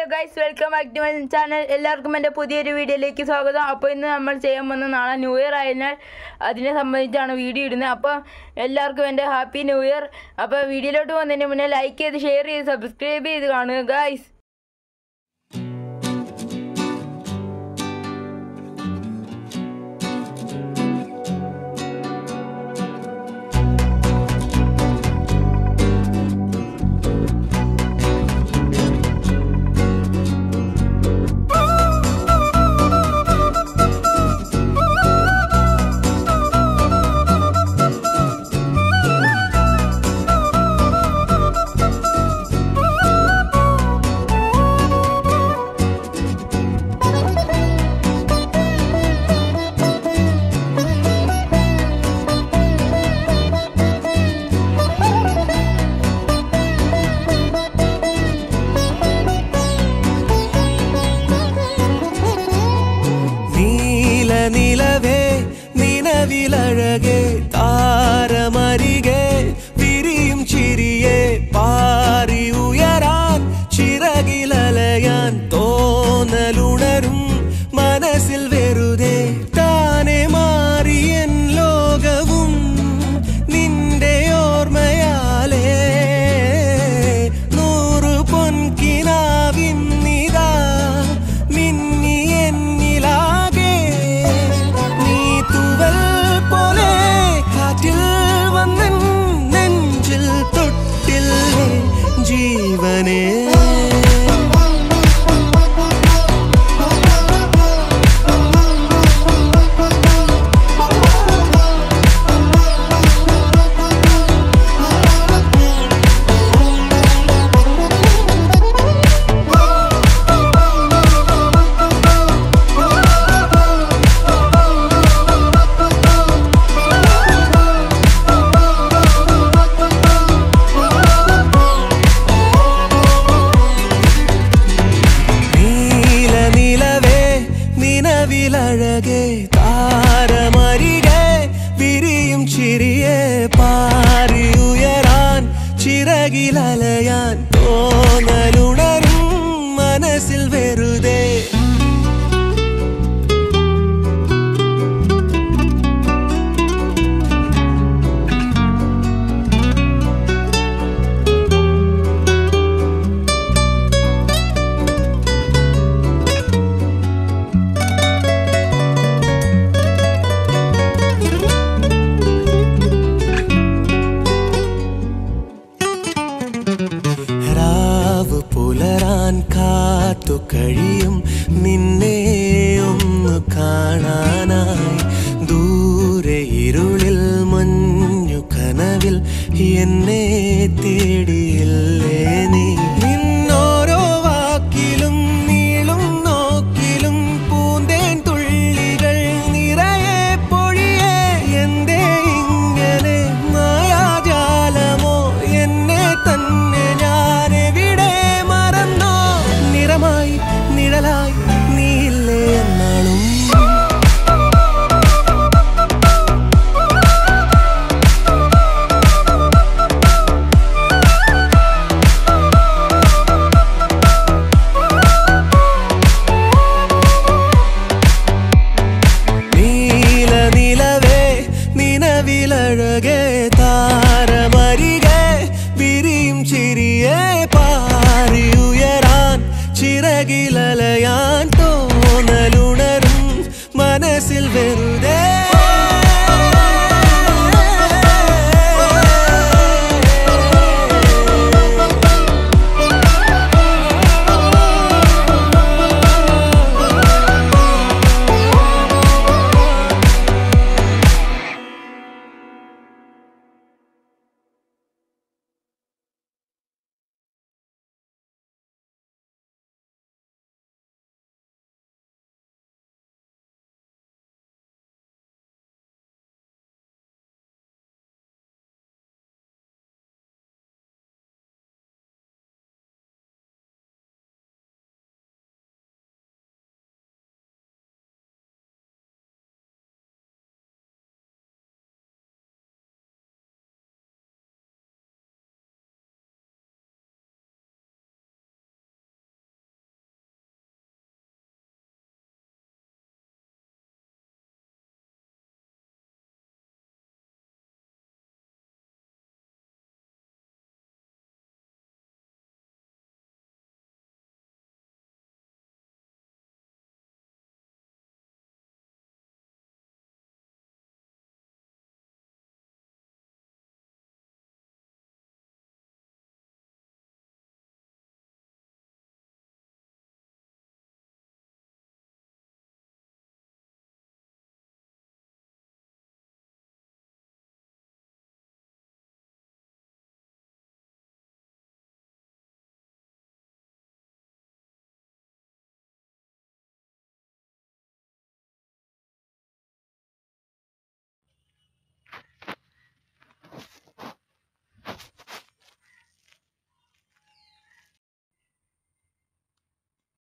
guys welcome back to my channel എല്ലാവർക്കും എൻ്റെ പുതിയൊരു വീഡിയോയിലേക്ക് സ്വാഗതം അപ്പോൾ ഇന്ന് നമ്മൾ ചെയ്യാൻ പോകുന്ന നാളെ ന്യൂ ഇയർ ആയതിനാൽ അതിനെ സംബന്ധിച്ചാണ് വീഡിയോ ഇടുന്നത് അപ്പോൾ എല്ലാവർക്കും എൻ്റെ ഹാപ്പി ന്യൂ ഇയർ അപ്പോൾ വീഡിയോയിലോട്ട് പോകുന്നതിന് മുന്നേ ലൈക്ക് ചെയ്ത് ഷെയർ ചെയ്ത് സബ്സ്ക്രൈബ് ചെയ്ത് കാണുക ഗൈസ് നീല നിലവേ നിലവിലഴകേ താരമരികെ വിരിയും ചിരിയെ പാറി ഉയരാൻ ചിറകിലലയാൻ തോന്നലുണരും മനസ്സിൽ വെറുതെ താനെ മാറിയൻ ലോകവും നിന്റെ ഓർമ്മയാലേ നൂറു പൊൻകിനാവിൻ നിതാ മിന്നി എന്നിലാകെ നീ തൂവൽ പോലെ കാറ്റിൽ വന്നൻ നെഞ്ചിൽ തൊട്ടില്ലേ ജീവനേ നീല നിലവേ നിലവിലഴകെ താരമരികെ വിരിയും ചിരിയെ പാറി ഉയരാൻ ചിറകിലലയാൻ തോന്നലുണരും മനസ്സിൽ വെറുതെ രാവ് പുലരാൻ കാത്തു കഴിയും നിന്നെ ഒന്ന് കാണാനായി ദൂരെ ഇരുളിൽ മഞ്ഞു കനവിൽ എന്നെ തേടിയില്ലേ നീ നിന്നോരോ വാക്കിലും നീളും നോക്കിലും പൂന്തേൻ തുള്ളികൾ നിറയെ പൊഴിയേ എന്തേ ഇങ്ങനെ മായാജാലമോ എന്നെ തന്നെ ഞാൻ എവിടെ മറന്നോ നിറമായി നിഴലായി നീയില്ലേ എന്നാളും നീല നിലവേ നിലവിലഴകെ താരമരികെ വിരിയും ചിരിയെ പാറി ഉയരാൻ ചിറകിലലയാൻ തോന്നലുണരും മനസ്സിൽ വെറുതെ